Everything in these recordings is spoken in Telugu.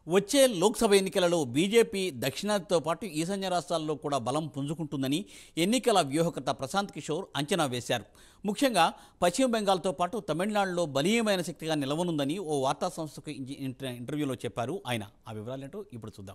వచ్చే లోక్సభ ఎన్నికలలో బీజేపీ దక్షిణాదితో పాటు ఈశాన్య రాష్ట్రాల్లో కూడా బలం పుంజుకుంటుందని ఎన్నికల వ్యూహకర్త ప్రశాంత్ కిషోర్ అంచనా వేశారు ముఖ్యంగా పశ్చిమ బెంగాల్తో పాటు తమిళనాడులో బలీయమైన శక్తిగా నిలవనుందని ఓ వార్తా సంస్థకు ఇంజ- ఇంట- ఇంటర్వ్యూలో చెప్పారు ఆయన ఆ వివరాలేంటో ఇప్పుడు చూద్దాం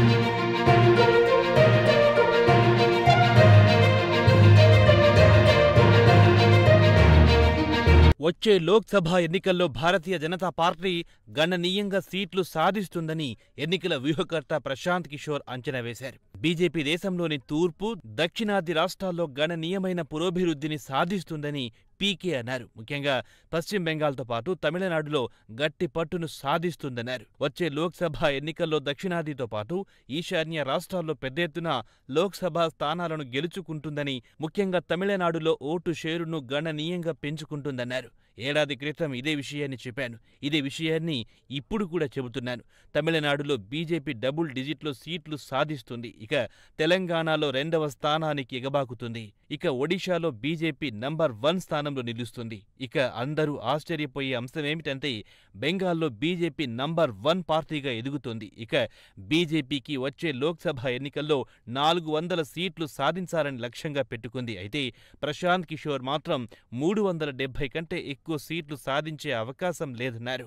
వచ్చే లోక్సభ ఎన్నికల్లో భారతీయ జనతా పార్టీ గణనీయంగా సీట్లు సాధిస్తుందని ఎన్నికల వ్యూహకర్త ప్రశాంత్ కిషోర్ అంచనా వేశారు బీజేపీ దేశంలోని తూర్పు దక్షిణాది రాష్ట్రాల్లో గణనీయమైన పురోభివృద్ధిని సాధిస్తుందని పీకే అన్నారు ముఖ్యంగా పశ్చిమ బెంగాల్తో పాటు తమిళనాడులో గట్టి పట్టును సాధిస్తుందన్నారు వచ్చే లోక్సభ ఎన్నికల్లో దక్షిణాదితో పాటు ఈశాన్య రాష్ట్రాల్లో పెద్ద ఎత్తున లోక్సభ స్థానాలను గెలుచుకుంటుందని ముఖ్యంగా తమిళనాడులో ఓటు షేరును గణనీయంగా పెంచుకుంటుందన్నారు ఏడాది క్రితం ఇదే విషయాన్ని చెప్పాను ఇదే విషయాన్ని ఇప్పుడు కూడా చెబుతున్నాను తమిళనాడులో బీజేపీ డబుల్ డిజిట్లో సీట్లు సాధిస్తుంది ఇక తెలంగాణలో రెండవ స్థానానికి ఎగబాకుతుంది ఇక ఒడిశాలో బీజేపీ నంబర్ వన్ స్థానంలో నిలుస్తుంది ఇక అందరూ ఆశ్చర్యపోయే అంశమేమిటంటే బెంగాల్లో బీజేపీ నంబర్ వన్ పార్టీగా ఎదుగుతుంది ఇక బీజేపీకి వచ్చే లోక్సభ ఎన్నికల్లో నాలుగు వందల సీట్లు సాధించాలని లక్ష్యంగా పెట్టుకుంది అయితే ప్రశాంత్ కిషోర్ మాత్రం మూడు వందల డెబ్బై కంటే ఎక్కువ సీట్లు సాధించే అవకాశం లేదన్నారు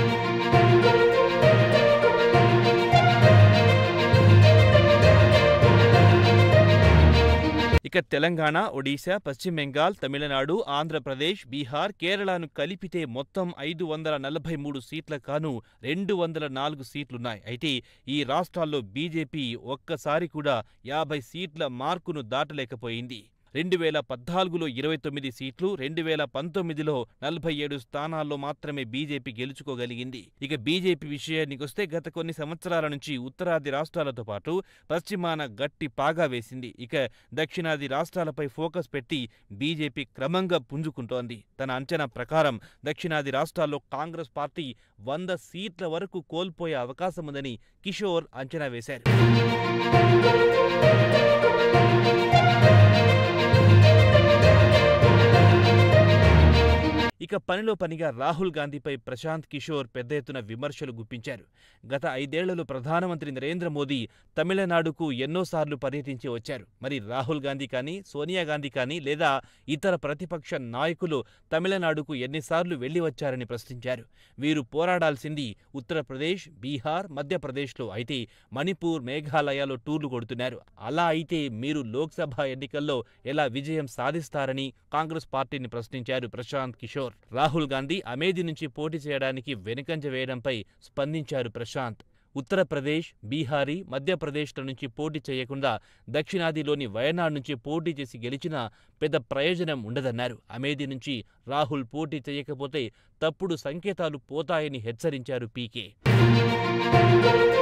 ఇక తెలంగాణ ఒడిశా పశ్చిమ బెంగాల్ తమిళనాడు ఆంధ్రప్రదేశ్ బీహార్ కేరళను కలిపితే మొత్తం ఐదు వందల నలభై మూడు సీట్ల కాను రెండు వందల నాలుగు సీట్లున్నాయి అయితే ఈ రాష్ట్రాల్లో బీజేపీ ఒక్కసారి కూడా యాభై సీట్ల మార్కును దాటలేకపోయింది రెండు వేల పద్నాలుగులో ఇరవై తొమ్మిది సీట్లు రెండు వేల పంతొమ్మిదిలో నలభై ఏడు స్థానాల్లో మాత్రమే బీజేపీ గెలుచుకోగలిగింది ఇక బీజేపీ విషయానికొస్తే గత కొన్ని సంవత్సరాల నుంచి ఉత్తరాది రాష్ట్రాలతో పాటు పశ్చిమాన గట్టి పాగా వేసింది ఇక దక్షిణాది రాష్ట్రాలపై ఫోకస్ పెట్టి బీజేపీ క్రమంగా పుంజుకుంటోంది తన అంచనా ప్రకారం దక్షిణాది రాష్ట్రాల్లో కాంగ్రెస్ పార్టీ వంద సీట్ల వరకు కోల్పోయే అవకాశం ఉందని కిషోర్ అంచనా వేశారు ఇక పనిలో పనిగా రాహుల్ గాంధీపై ప్రశాంత్ కిషోర్ పెద్ద ఎత్తున విమర్శలు గుప్పించారు గత ఐదేళ్లలో ప్రధానమంత్రి నరేంద్ర మోదీ తమిళనాడుకు ఎన్నోసార్లు పర్యటించి వచ్చారు మరి రాహుల్ గాంధీ కానీ సోనియా గాంధీ కానీ లేదా ఇతర ప్రతిపక్ష నాయకులు తమిళనాడుకు ఎన్నిసార్లు వెళ్లి వచ్చారని ప్రశ్నించారు వీరు పోరాడాల్సింది ఉత్తరప్రదేశ్ బీహార్ మధ్యప్రదేశ్లో అయితే మణిపూర్ మేఘాలయలో టూర్లు కొడుతున్నారు అలా అయితే మీరు లోక్సభ ఎన్నికల్లో ఎలా విజయం సాధిస్తారని కాంగ్రెస్ పార్టీని ప్రశ్నించారు ప్రశాంత్ కిషోర్ రాహుల్ గాంధీ అమేధి నుంచి పోటీ చేయడానికి వెనుకంజ వేయడంపై స్పందించారు ప్రశాంత్ ఉత్తరప్రదేశ్ బీహారీ మధ్యప్రదేశ్ల నుంచి పోటీ చేయకుండా దక్షిణాదిలోని వయనాడ్ నుంచి పోటీ చేసి గెలిచినా పెద్ద ప్రయోజనం ఉండదన్నారు అమేధి నుంచి రాహుల్ పోటీ చేయకపోతే తప్పుడు సంకేతాలు పోతాయని హెచ్చరించారు పీకే